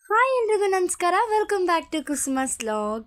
hi ಎಲ್ರಿಗೂ ನಮಸ್ಕಾರ welcome back to Christmas log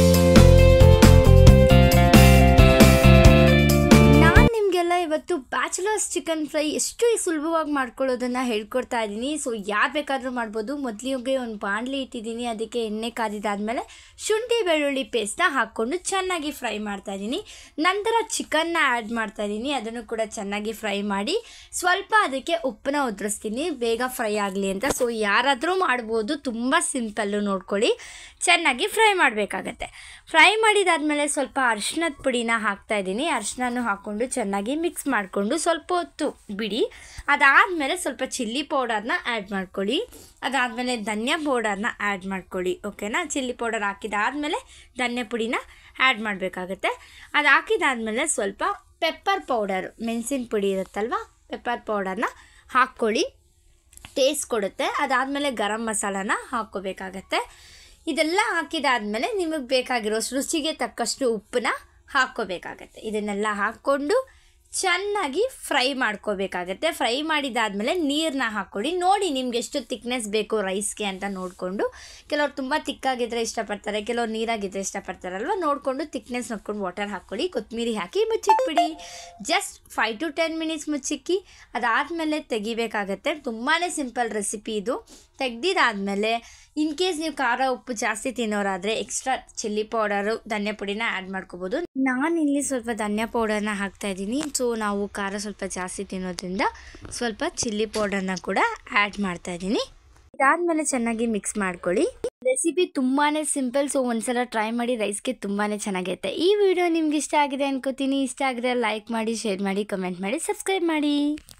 ನಾನು ನಿಮಗೆಲ್ಲ ಇವತ್ತು ಬ್ಯಾಚುಲರ್ಸ್ ಚಿಕನ್ ಫ್ರೈ ಎಷ್ಟು ಸುಲಭವಾಗಿ ಮಾಡ್ಕೊಳ್ಳೋದನ್ನು ಹೇಳ್ಕೊಡ್ತಾ ಇದ್ದೀನಿ ಸೊ ಯಾರು ಬೇಕಾದರೂ ಮಾಡ್ಬೋದು ಮೊದಲಿಗೆ ಒಂದು ಬಾಣಲಿ ಇಟ್ಟಿದ್ದೀನಿ ಅದಕ್ಕೆ ಎಣ್ಣೆ ಕಾದಿದ್ದಾದಮೇಲೆ ಶುಂಠಿ ಬೆಳ್ಳುಳ್ಳಿ ಪೇಸ್ಟ್ನ ಹಾಕ್ಕೊಂಡು ಚೆನ್ನಾಗಿ ಫ್ರೈ ಮಾಡ್ತಾ ಇದ್ದೀನಿ ನಂತರ ಚಿಕನ್ನ ಆ್ಯಡ್ ಮಾಡ್ತಾ ಇದ್ದೀನಿ ಅದನ್ನು ಕೂಡ ಚೆನ್ನಾಗಿ ಫ್ರೈ ಮಾಡಿ ಸ್ವಲ್ಪ ಅದಕ್ಕೆ ಉಪ್ಪನ್ನ ಉದುರಿಸ್ತೀನಿ ಬೇಗ ಫ್ರೈ ಆಗಲಿ ಅಂತ ಸೊ ಯಾರಾದರೂ ಮಾಡ್ಬೋದು ತುಂಬ ಸಿಂಪಲ್ಲು ನೋಡ್ಕೊಳ್ಳಿ ಚೆನ್ನಾಗಿ ಫ್ರೈ ಮಾಡಬೇಕಾಗತ್ತೆ ಫ್ರೈ ಮಾಡಿದಾದಮೇಲೆ ಸ್ವಲ್ಪ ಅರ್ಶಿನದ ಪುಡಿನ ಹಾಕ್ತಾ ಇದ್ದೀನಿ ಅರ್ಶಿನೂ ಹಾಕ್ಕೊಂಡು ಚೆನ್ನಾಗಿ ಮಿಕ್ಸ್ ಮಾಡಿಕೊಂಡು ಸ್ವಲ್ಪ ಹೊತ್ತು ಬಿಡಿ ಅದಾದಮೇಲೆ ಸ್ವಲ್ಪ ಚಿಲ್ಲಿ ಪೌಡರ್ನ ಆ್ಯಡ್ ಮಾಡ್ಕೊಳ್ಳಿ ಅದಾದಮೇಲೆ ಧನಿಯಾ ಪೌಡರ್ನ ಆ್ಯಡ್ ಮಾಡ್ಕೊಳ್ಳಿ ಓಕೆನಾ ಚಿಲ್ಲಿ ಪೌಡರ್ ಹಾಕಿದಾದಮೇಲೆ ಧನಿಯಾ ಪುಡಿನ ಆ್ಯಡ್ ಮಾಡಬೇಕಾಗತ್ತೆ ಅದು ಹಾಕಿದಾದಮೇಲೆ ಸ್ವಲ್ಪ ಪೆಪ್ಪರ್ ಪೌಡರ್ ಮೆಣಸಿನ ಪುಡಿ ಇರುತ್ತಲ್ವ ಪೆಪ್ಪರ್ ಪೌಡರ್ನ ಹಾಕ್ಕೊಳ್ಳಿ ಟೇಸ್ಟ್ ಕೊಡುತ್ತೆ ಅದಾದಮೇಲೆ ಗರಂ ಮಸಾಲಾನ ಹಾಕ್ಕೋಬೇಕಾಗತ್ತೆ ಇದೆಲ್ಲ ಹಾಕಿದಾದಮೇಲೆ ನಿಮಗೆ ಬೇಕಾಗಿರೋಷ್ಟು ರುಚಿಗೆ ತಕ್ಕಷ್ಟು ಉಪ್ಪನ್ನ ಹಾಕ್ಕೋಬೇಕಾಗತ್ತೆ ಇದನ್ನೆಲ್ಲ ಹಾಕ್ಕೊಂಡು ಚೆನ್ನಾಗಿ ಫ್ರೈ ಮಾಡ್ಕೋಬೇಕಾಗತ್ತೆ ಫ್ರೈ ಮಾಡಿದಾದಮೇಲೆ ನೀರನ್ನ ಹಾಕ್ಕೊಡಿ ನೋಡಿ ನಿಮ್ಗೆ ಎಷ್ಟು ತಿಕ್ನೆಸ್ ಬೇಕು ರೈಸ್ಗೆ ಅಂತ ನೋಡಿಕೊಂಡು ಕೆಲವ್ರು ತುಂಬ ತಿಕ್ಕಾಗಿದ್ದರೆ ಇಷ್ಟಪಡ್ತಾರೆ ಕೆಲವ್ರು ನೀರಾಗಿದ್ದರೆ ಇಷ್ಟಪಡ್ತಾರಲ್ವ ನೋಡಿಕೊಂಡು ತಿಕ್ನೆಸ್ ನೋಡ್ಕೊಂಡು ವಾಟರ್ ಹಾಕ್ಕೊಳ್ಳಿ ಕೊತ್ತಂಬರಿ ಹಾಕಿ ಮುಚ್ಚಿಟ್ಬಿಡಿ just five to ten minutes ಮುಚ್ಚಿಕ್ಕಿ ಅದಾದಮೇಲೆ ತೆಗಿಬೇಕಾಗತ್ತೆ ತುಂಬಾ ಸಿಂಪಲ್ ರೆಸಿಪಿ ಇದು ತೆಗ್ದಿದ್ದಾದಮೇಲೆ ಇನ್ ಕೇಸ್ ನೀವು ಖಾರ ಉಪ್ಪು ಜಾಸ್ತಿ ತಿನ್ನೋರಾದರೆ ಎಕ್ಸ್ಟ್ರಾ ಚಿಲ್ಲಿ ಪೌಡರು ಧನಿಯಾ ಪುಡಿನ ಆ್ಯಡ್ ಮಾಡ್ಕೋಬೋದು ನಾನು ಇಲ್ಲಿ ಸ್ವಲ್ಪ ಧನಿಯಾ ಪೌಡರ್ನ ಹಾಕ್ತಾ ಇದ್ದೀನಿ ಸೊ ನಾವು ಖಾರ ಸ್ವಲ್ಪ ಜಾಸ್ತಿ ತಿನ್ನೋದ್ರಿಂದ ಸ್ವಲ್ಪ ಚಿಲ್ಲಿ ಪೌಡರ್ನ ಕೂಡ ಆ್ಯಡ್ ಮಾಡ್ತಾ ಇದ್ದೀನಿ ಇದಾದಮೇಲೆ ಚೆನ್ನಾಗಿ ಮಿಕ್ಸ್ ಮಾಡ್ಕೊಳ್ಳಿ ರೆಸಿಪಿ ತುಂಬಾ ಸಿಂಪಲ್ ಸೊ ಒಂದ್ಸಲ ಟ್ರೈ ಮಾಡಿ ರೈಸ್ಗೆ ತುಂಬಾ ಚೆನ್ನಾಗಿರುತ್ತೆ ಈ ವಿಡಿಯೋ ನಿಮ್ಗೆ ಇಷ್ಟ ಆಗಿದೆ ಅನ್ಕೋತೀನಿ ಇಷ್ಟ ಆಗಿದ್ರೆ ಲೈಕ್ ಮಾಡಿ ಶೇರ್ ಮಾಡಿ ಕಮೆಂಟ್ ಮಾಡಿ ಸಬ್ಸ್ಕ್ರೈಬ್ ಮಾಡಿ